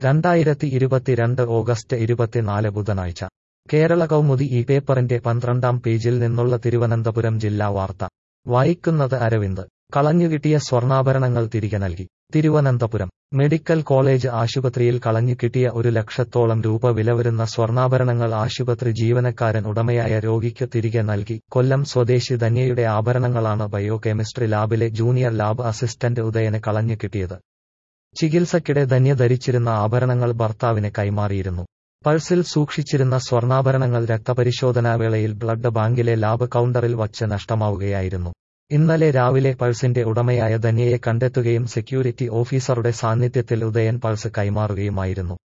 രണ്ടായിരത്തി ഇരുപത്തിരണ്ട് ഓഗസ്റ്റ് ഇരുപത്തിനാല് ബുധനാഴ്ച കേരള കൗമുദി ഈ പേപ്പറിന്റെ പന്ത്രണ്ടാം പേജിൽ നിന്നുള്ള തിരുവനന്തപുരം ജില്ലാ വാർത്ത വായിക്കുന്നത് അരവിന്ദ് കളഞ്ഞുകിട്ടിയ സ്വർണ്ണാഭരണങ്ങൾ തിരികെ നൽകി തിരുവനന്തപുരം മെഡിക്കൽ കോളേജ് ആശുപത്രിയിൽ കളഞ്ഞുകിട്ടിയ ഒരു ലക്ഷത്തോളം രൂപ വില വരുന്ന സ്വർണ്ണാഭരണങ്ങൾ ആശുപത്രി ജീവനക്കാരൻ ഉടമയായ രോഗിക്ക് തിരികെ നൽകി കൊല്ലം സ്വദേശി ധന്യയുടെ ആഭരണങ്ങളാണ് ബയോകെമിസ്ട്രി ലാബിലെ ജൂനിയർ ലാബ് അസിസ്റ്റന്റ് ഉദയന് കളഞ്ഞുകിട്ടിയത് ചികിത്സക്കിടെ ധന്യ ധരിച്ചിരുന്ന ആഭരണങ്ങൾ ഭർത്താവിന് കൈമാറിയിരുന്നു പൾസിൽ സൂക്ഷിച്ചിരുന്ന സ്വർണ്ണാഭരണങ്ങൾ രക്തപരിശോധനാവേളയിൽ ബ്ലഡ് ബാങ്കിലെ ലാബ് കൗണ്ടറിൽ വച്ച് നഷ്ടമാവുകയായിരുന്നു ഇന്നലെ രാവിലെ പൾസിന്റെ ഉടമയായ ധന്യയെ കണ്ടെത്തുകയും സെക്യൂരിറ്റി ഓഫീസറുടെ സാന്നിധ്യത്തിൽ ഉദയൻ പൾസ് കൈമാറുകയുമായിരുന്നു